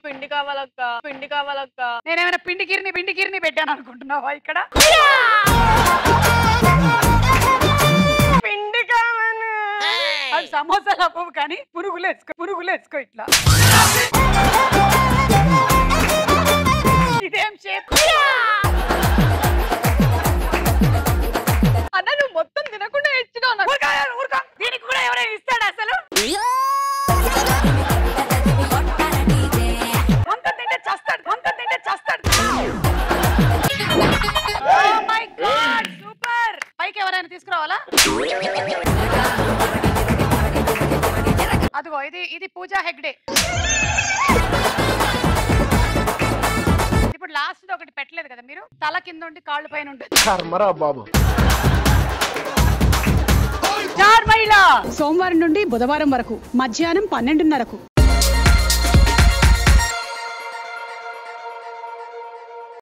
పిండి కావాలక్క పిండి కావాలక్క నేనేమైనా పిండి గిరిని పిండి గిరిని పెట్టాను అనుకుంటున్నావా ఇక్కడ పిండి కావాలి అది సమోసాలు అవ్వవు కానీ పురుగులు వేసుకో పురుగులు వేసుకో ఇట్లా ఇదేం షేప్ అన్న నువ్వు మొత్తం తినకుండా ఇచ్చినావు నాకు ఊరుకో, ఊరుకో. దీనికి కూడా ఎవరైనా ఇస్తాడు అసలు వంక తింటే చస్తాడు వంక తింటే చస్తాడు Oh my God, super. పైకి ఎవరైనా తీసుకురావాలా అదిగో ఇది ఇది పూజా హెగ్డే ఇప్పుడు లాస్ట్ ఒకటి పెట్టలేదు కదా మీరు తల కింద ఉండి కాళ్ళు పైన ఉంటుంది కర్మరా బాబు చార్ మహిళ సోమవారం నుండి బుధవారం వరకు మధ్యాహ్నం పన్నెండున్నరకు